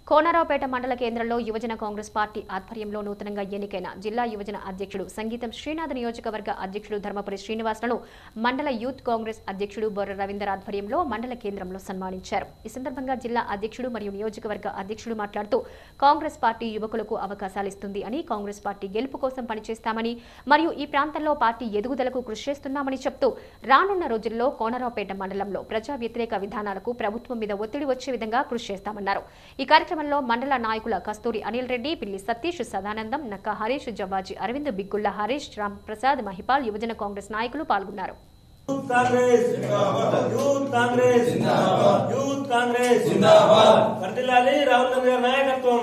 కోనరావుపేట మండల కేంద్రంలో యువజన కాంగ్రెస్ పార్టీ ఆధ్వర్యంలో నూతనంగా ఎన్నికైన జిల్లా యువజన అధ్యక్షుడు సంగీతం శ్రీనాథ్ నియోజకవర్గ అధ్యక్షుడు ధర్మపురి శ్రీనివాసులను మండల యూత్ కాంగ్రెస్ అధ్యక్షుడు బొర్ర రవీందర్ ఆధ్వర్యంలో మండల కేంద్రంలో సన్మానించారు ఈ సందర్భంగా జిల్లా అధ్యక్షుడు మరియు నియోజకవర్గ అధ్యక్షుడు మాట్లాడుతూ కాంగ్రెస్ పార్టీ యువకులకు అవకాశాలు ఇస్తుంది అని కాంగ్రెస్ పార్టీ గెలుపు కోసం పనిచేస్తామని మరియు ఈ ప్రాంతంలో పార్టీ ఎదుగుదలకు కృషి చేస్తున్నామని చెప్తూ రానున్న రోజుల్లో కోనరావుపేట మండలంలో ప్రజా వ్యతిరేక విధానాలకు ప్రభుత్వం మీద ఒత్తిడి వచ్చే విధంగా కృషి చేస్తామన్నారు ఈ కార్యక్రమంలో మండల నాయకుల కస్తూరి అనిల్ రెడ్డి పిల్లి సతీష్ సదానందం నక్క హరీష్ జవ్వాజీ అరవింద్ బిగ్గుళ్ల హరీష్ రామ్ ప్రసాద్ మహిపాల్ యువజన కాంగ్రెస్ నాయకులు పాల్గొన్నారు youth Congress youth Congress youth Congress వర్ధిల్లాలి రాహుల్ గాంధీ గారి నాయకత్వం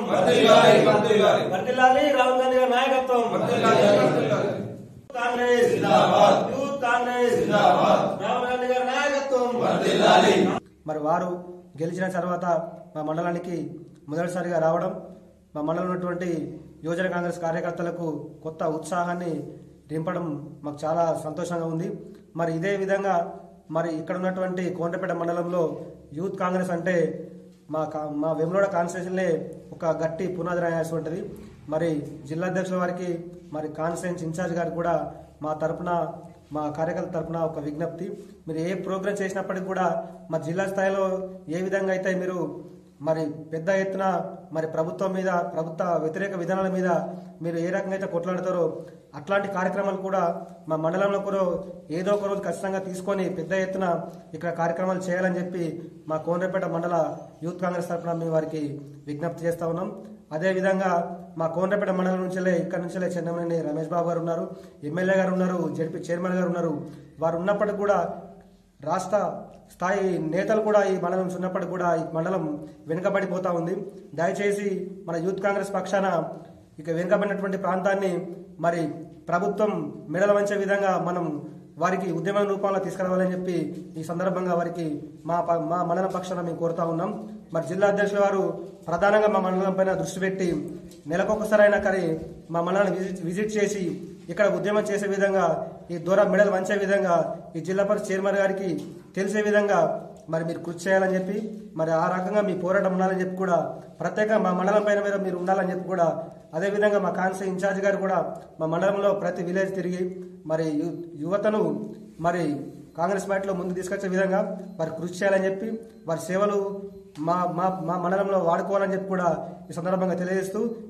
వర్ధిల్లాలి రాహుల్ గాంధీ గారి నాయకత్వం కాంగ్రెస్ యూత్ కాంగ్రెస్ రాహుల్ గాంధీ గారి నాయకత్వం మరి వారు గెలిచిన తర్వాత మా మండలానికి మొదటిసారిగా రావడం మా మండలంలో ఉన్నటువంటి యువజన కాంగ్రెస్ కార్యకర్తలకు కొత్త ఉత్సాహాన్ని నింపడం మాకు చాలా సంతోషంగా ఉంది మరి ఇదే విధంగా మరి ఇక్కడ ఉన్నటువంటి కోంటపేట మండలంలో యూత్ కాంగ్రెస్ అంటే మా కా- మా వెములోడ కాన్స్టిట్యూషన్లే ఒక గట్టి పునాది రాయాల్సి ఉంటుంది మరి జిల్లా అధ్యక్షుల వారికి మరి కాన్స్టిట్యూన్స్ ఇన్ఛార్జ్ గారికి కూడా మా తరపున మా కార్యకర్తల తరపున ఒక విజ్ఞప్తి మీరు ఏ ప్రోగ్రామ్ చేసినప్పటికీ కూడా మా జిల్లా స్థాయిలో ఏ విధంగా అయితే మీరు మరి పెద్ద ఎత్తున మరి ప్రభుత్వం మీద ప్రభుత్వ వ్యతిరేక విధానాల మీద మీరు ఏ రకంగా అయితే కొట్లాడతారో అట్లాంటి కార్యక్రమాలు కూడా మా మండలంలో కూడా ఏదో ఒక రోజు ఖచ్చితంగా తీసుకొని పెద్ద ఎత్తున ఇక్కడ కార్యక్రమాలు చేయాలని చెప్పి మా కోనరేపేట మండల యూత్ కాంగ్రెస్ తరఫున మేము వారికి విజ్ఞప్తి చేస్తా ఉన్నాం అదేవిధంగా మా కోనరేపేట మండలం నుంచెలే ఇక్కడ నుంచెలే చెన్నమనేని రమేష్ బాబు గారు ఉన్నారు ఎమ్మెల్యే గారు ఉన్నారు జడ్పీ చైర్మన్ గారు ఉన్నారు వారు ఉన్నప్పటికీ కూడా రాష్ట్ర స్థాయి నేతలు కూడా ఈ మండలం నుంచి ఉన్నప్పటికీ కూడా ఈ మండలం వెనుకబడిపోతా ఉంది దయచేసి మన యూత్ కాంగ్రెస్ పక్షాన ఇక వెనుకబడినటువంటి ప్రాంతాన్ని మరి ప్రభుత్వం మెడల వంచే విధంగా మనం వారికి ఉద్యమ రూపంలో తీసుకురావాలని చెప్పి ఈ సందర్భంగా వారికి మా ప- మా మండల పక్షాన మేము కోరుతా ఉన్నాం మరి జిల్లా అధ్యక్షుల వారు ప్రధానంగా మా మండలం పైన దృష్టి పెట్టి నెలకొకసారైనా కానీ మా మండలాన్ని విజిట్ విజిట్ చేసి ఇక్కడ ఉద్యమం చేసే విధంగా ఈ దూరం మెడలు వంచే విధంగా ఈ జిల్లా పరిషత్ చైర్మన్ గారికి తెలిసే విధంగా మరి మీరు కృషి చేయాలని చెప్పి మరి ఆ రకంగా మీ పోరాటం ఉండాలని చెప్పి కూడా ప్రత్యేకంగా మా మండలం పైన మీద మీరు ఉండాలని చెప్పి కూడా అదేవిధంగా మా కాన్సే ఇన్ఛార్జ్ గారు కూడా మా మండలంలో ప్రతి విలేజ్ తిరిగి మరి యు- యువతను మరి కాంగ్రెస్ పార్టీలో ముందు తీసుకొచ్చే విధంగా వారు కృషి చేయాలని చెప్పి వారి సేవలు మా మా మా మండలంలో వాడుకోవాలని చెప్పి కూడా ఈ సందర్భంగా తెలియజేస్తూ